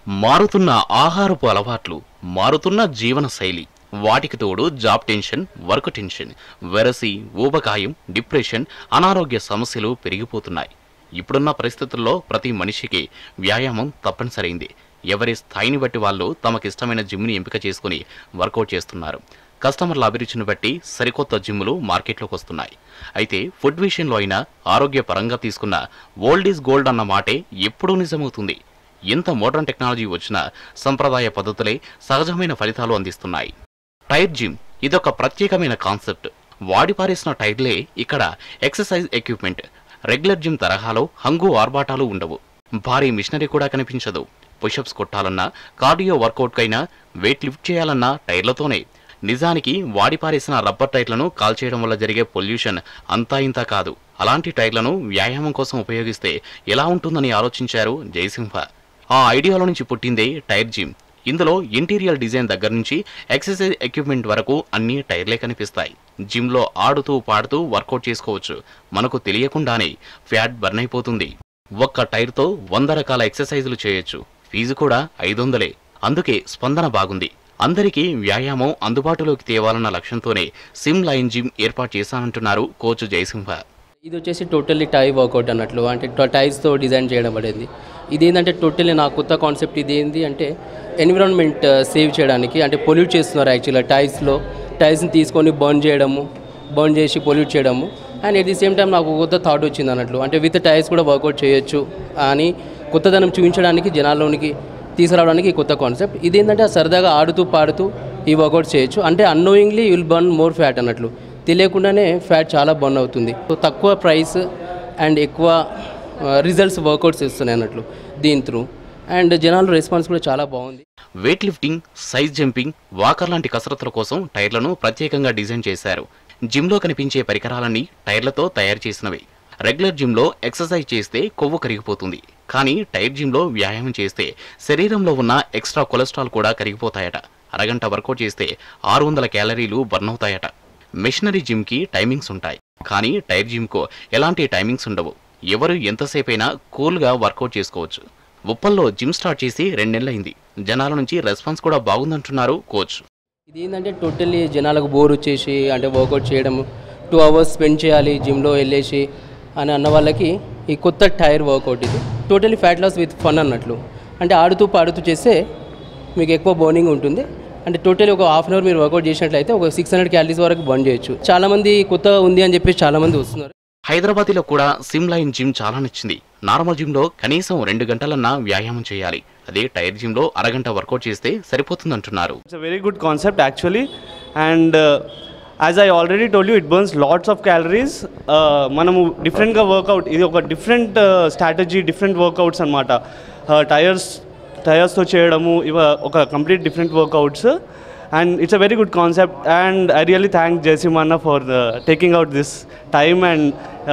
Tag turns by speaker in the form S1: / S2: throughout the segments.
S1: మారుతున్న ఆహారపు అలవాట్లు మారుతున్న జీవన శైలి వాటికి తోడు జాబ్ టెన్షన్ వర్క్ టెన్షన్ వెరసి ఊబకాయం డిప్రెషన్ అనారోగ్య సమస్యలు పెరిగిపోతున్నాయి ఇప్పుడున్న పరిస్థితుల్లో ప్రతి మనిషికి వ్యాయామం తప్పనిసరైంది ఎవరి స్థాయిని బట్టి వాళ్ళు తమకిష్టమైన జిమ్ని ఎంపిక చేసుకుని వర్కౌట్ చేస్తున్నారు కస్టమర్ల అభిరుచిని బట్టి సరికొత్త జిమ్లు మార్కెట్లోకి వస్తున్నాయి అయితే ఫుడ్ విషయంలో అయినా ఆరోగ్యపరంగా తీసుకున్న ఓల్డ్ ఈజ్ గోల్డ్ అన్న మాటే ఎప్పుడూ నిజమవుతుంది ఎంత మోడర్న్ టెక్నాలజీ వచ్చినా సంప్రదాయ పద్ధతులే సహజమైన ఫలితాలు అందిస్తున్నాయి టైర్ జిమ్ ఇదొక ప్రత్యేకమైన కాన్సెప్ట్ వాడి పారేసిన టైర్లే ఇక్కడ ఎక్సర్సైజ్ ఎక్విప్మెంట్ రెగ్యులర్ జిమ్ తరహాలో హంగు ఆర్భాటాలు ఉండవు భారీ మిషనరీ కూడా కనిపించదు పుషప్స్ కొట్టాలన్నా కార్డియో వర్కౌట్కైనా వెయిట్ లిఫ్ట్ చేయాలన్నా టైర్లతోనే నిజానికి వాడి పారేసిన రబ్బర్ టైర్లను కాల్చేయడం వల్ల జరిగే పొల్యూషన్ అంతా ఇంతా కాదు అలాంటి టైర్లను వ్యాయామం కోసం ఉపయోగిస్తే ఎలా ఉంటుందని ఆలోచించారు జయసింహ ఆ ఐడియాలో నుంచి పుట్టిందే టైర్ జిమ్ ఇందులో ఇంటీరియర్ డిజైన్ దగ్గర నుంచి ఎక్సర్సైజ్ ఎక్విప్మెంట్ వరకు అన్ని టైర్లే కనిపిస్తాయి జిమ్లో ఆడుతూ పాడుతూ వర్కౌట్ చేసుకోవచ్చు మనకు తెలియకుండానే ఫ్యాట్ బర్న్ అయిపోతుంది ఒక్క టైర్తో వంద రకాల ఎక్సర్సైజులు చేయొచ్చు ఫీజు కూడా ఐదు వందలే అందుకే స్పందన బాగుంది అందరికీ వ్యాయామం అందుబాటులోకి తేవాలన్న లక్ష్యంతోనే సిమ్ లైన్ జిమ్ ఏర్పాటు చేశానంటున్నారు కోచ్ జయసింహ
S2: ఇది వచ్చేసి టోటల్లీ టై వర్కౌట్ అన్నట్లు అంటే ట- టైల్స్తో డిజైన్ చేయడం పడింది ఇది ఏంటంటే టోటల్లీ నా కొత్త కాన్సెప్ట్ ఇది ఏంటి అంటే ఎన్విరాన్మెంట్ సేవ్ చేయడానికి అంటే పొల్యూట్ చేస్తున్నారు యాక్చువల్గా టైల్స్లో టైల్స్ని తీసుకొని బర్న్ చేయడము బర్న్ చేసి పొల్యూట్ చేయడము and at the same time నాకు ఒక కొత్త థాట్ వచ్చింది అన్నట్లు అంటే విత్ టైల్స్ కూడా వర్కౌట్ చేయొచ్చు అని కొత్తదనం చూపించడానికి జనాల్లోనికి తీసుకురావడానికి ఈ కొత్త కాన్సెప్ట్ ఇది ఏంటంటే సరదాగా ఆడుతూ పాడుతూ ఈ వర్కౌట్ చేయొచ్చు అంటే unknowingly will burn more fat అన్నట్లు తెలియకుండానే ఫ్యాట్ చాలా బర్న్ అవుతుంది సో తక్కువ ప్రైస్ అండ్ ఎక్కువ రిజల్ట్స్ వర్కౌట్స్ ఇస్తున్నాయి అన్నట్లు దీని త్రూ అండ్ జనాల రెస్పాన్స్ కూడా చాలా బాగుంది
S1: weight lifting size jumping walker లాంటి కసరత్తుల కోసం టైర్లను ప్రత్యేకంగా డిజైన్ చేశారు జిమ్లో కనిపించే పరికరాలన్నీ టైర్లతో తయారు చేసినవి రెగ్యులర్ జిమ్లో ఎక్సర్సైజ్ చేస్తే కొవ్వు కరిగిపోతుంది కానీ టైర్ జిమ్లో వ్యాయామం చేస్తే శరీరంలో ఉన్న ఎక్స్ట్రా కొలెస్ట్రాల్ కూడా కరిగిపోతాయట అరగంట వర్కౌట్ చేస్తే ఆరు వందల క్యాలరీలు బర్న్ అవుతాయట మిషనరీ జిమ్కి టైమింగ్స్ ఉంటాయి కానీ టైర్ జిమ్కు ఎలాంటి టైమింగ్స్ ఉండవు ఎవరు ఎంతసేపైనా కూల్గా వర్కౌట్ చేసుకోవచ్చు ఉప్పల్లో జిమ్ స్టార్ట్ చేసి రెండేళ్లయింది జనాల నుంచి రెస్పాన్స్ కూడా బాగుందంటున్నారు కోచ్
S2: ఇది ఏంటంటే టోటల్లీ జనాలకు బోర్ వచ్చేసి అంటే వర్కౌట్ చేయడం టూ అవర్స్ స్పెండ్ చేయాలి జిమ్లో వెళ్ళేసి అని అన్న వాళ్ళకి ఈ కొత్త టైర్ వర్కౌట్ ఇది totally fat loss with fun అన్నట్లు అంటే ఆడుతూ పాడుతూ చేస్తే మీకు ఎక్కువ బర్నింగ్ ఉంటుంది అంటే టోటల్లీ ఒక హాఫ్ అన్ అవర్ మీరు వర్కౌట్ చేసినట్లయితే ఒక సిక్స్ హండ్రెడ్ క్యాలరీస్ వరకు బర్న్ చేయొచ్చు చాలామంది కొత్త ఉంది అని చెప్పేసి చాలామంది వస్తున్నారు
S1: హైదరాబాద్లో కూడా సిమ్ లైన్ జిమ్ చాలా నచ్చింది నార్మల్ జిమ్లో కనీసం రెండు గంటలన్నా వ్యాయామం చేయాలి అదే టైర్ జిమ్లో అరగంట వర్కౌట్ చేస్తే సరిపోతుందంటున్నారు
S3: It's a very good concept actually, and uh, as I already told you, it burns lots of calories. Uh, మనము డిఫరెంట్గా వర్కౌట్ ఇది ఒక డిఫరెంట్ స్ట్రాటజీ డిఫరెంట్ వర్కౌట్స్ అనమాట టైర్స్ టైర్స్తో చేయడము ఇవ ఒక complete different workouts and it's a very good concept and I really thank జయసింహన్న for taking out this time and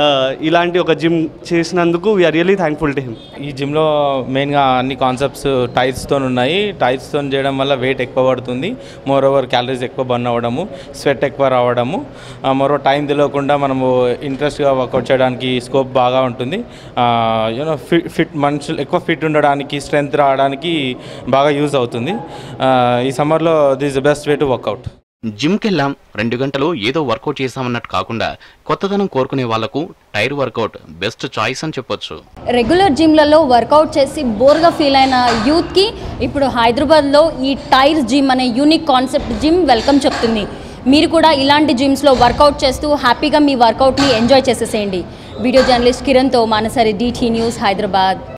S3: ఇలాంటి ఒక జిమ్ చేసినందుకు we are really thankful to him
S4: ఈ జిమ్లో మెయిన్గా అన్ని కాన్సెప్ట్స్ టైర్స్తో ఉన్నాయి టైర్స్తో చేయడం వల్ల వెయిట్ ఎక్కువ పడుతుంది మోర్ ఓవర్ క్యాలరీస్ ఎక్కువ బర్న్ అవ్వడము స్వెట్ ఎక్కువ రావడము మరో టైం తెలియకుండా మనము ఇంట్రెస్ట్గా వర్కౌట్ చేయడానికి స్కోప్ బాగా ఉంటుంది యూనో ఫిట్ ఫిట్ మనుషులు ఎక్కువ ఫిట్ ఉండడానికి స్ట్రెంగ్త్ రావడానికి బాగా యూజ్ అవుతుంది ఆ, ఈ సమ్మర్లో this the best way to workout
S1: జిమ్కెళ్ళాం రెండు గంటలు ఏదో వర్కౌట్ చేశామన్నట్టు కాకుండా కొత్తదనం కోరుకునే వాళ్లకు టైర్ వర్కౌట్ బెస్ట్ చాయిస్ అని చెప్పొచ్చు
S5: రెగ్యులర్ జిమ్లలో వర్కౌట్ చేసి బోర్గా ఫీల్ అయిన యూత్కి ఇప్పుడు హైదరాబాద్లో ఈ టైర్స్ జిమ్ అనే యూనిక్ కాన్సెప్ట్ జిమ్ వెల్కమ్ చెప్తుంది మీరు కూడా ఇలాంటి జిమ్స్లో వర్కౌట్ చేస్తూ హ్యాపీగా మీ వర్కౌట్ని ఎంజాయ్ చేసేసేయండి వీడియో జర్నలిస్ట్ కిరణ్తో మానసరి డిటి న్యూస్ హైదరాబాద్